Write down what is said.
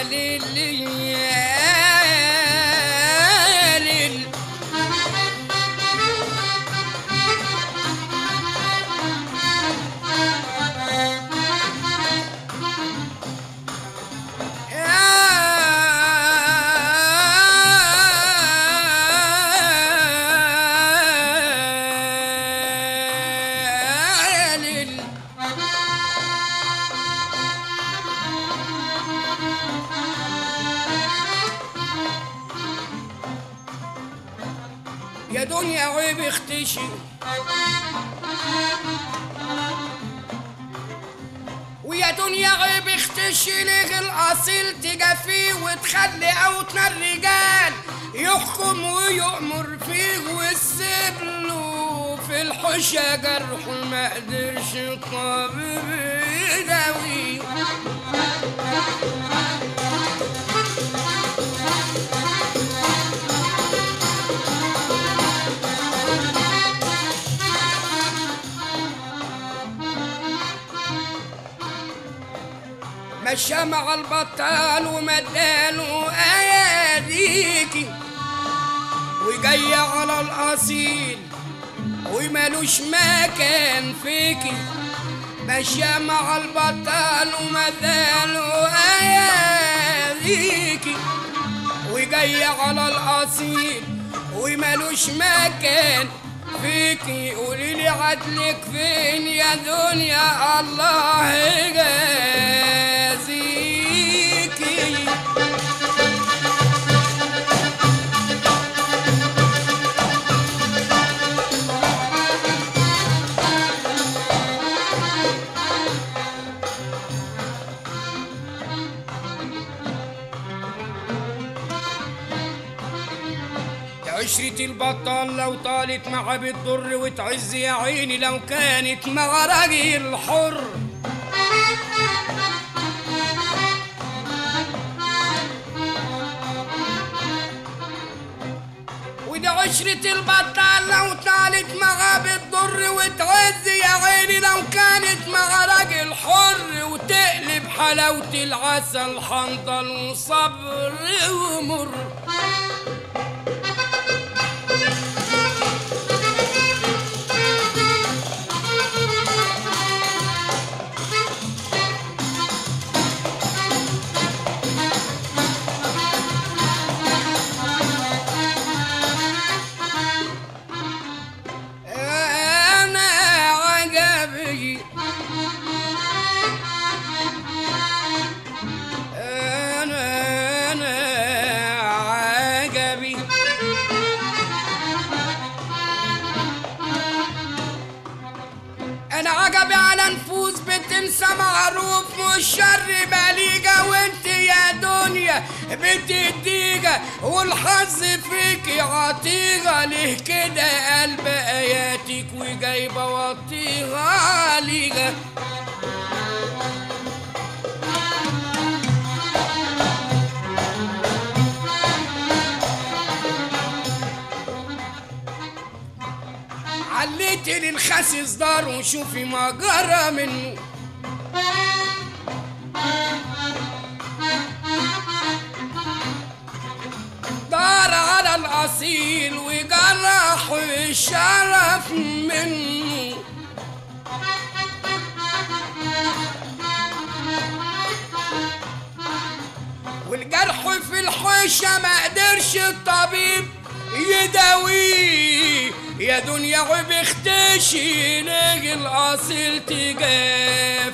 ليل يا ليل يا ليل يا دنيا عيب اختشي ويا دنيا عيب اختشي ليه الاصيل تجافيه وتخلي اوتنا الرجال يحكم ويؤمر فيه ويسيب له في الحشا جرح ما قدرش الطبيب يداويه مشى مع البطال ومداله اياديكي وجاي على الاصيل ومالوش مكان فيكي مشى مع البطال ومداله اياديكي وجاي على الاصيل ومالوش مكان فيكي قولي لي عدلك فين يا دنيا الله يجازيكي عشرة البطال لو طالت معاه بتضر وتعز يا عيني لو كانت مع راجل حر وده عشرة البطال لو طالت معاه بتضر وتعز يا عيني لو كانت مع راجل حر وتقلب حلاوة العسل حنظل وصبر ومر أنا عجبي أنا أنا عجبي أنا عجبي على نفوس بتنسى معروف والشر بليجة وانت يا دنيا بتديجة والحظ فيك عطيغة ليه كده قلب آياتك وجايبة وطيغة ليجة عليت للخسيس دار وشوفي ما جرى منه دار على الأصيل وجرح الشرف منه والجرح في الحوشة ما قدرش الطبيب يداويه يا دنيا عيب اختشي ليه الاصيل تجافيه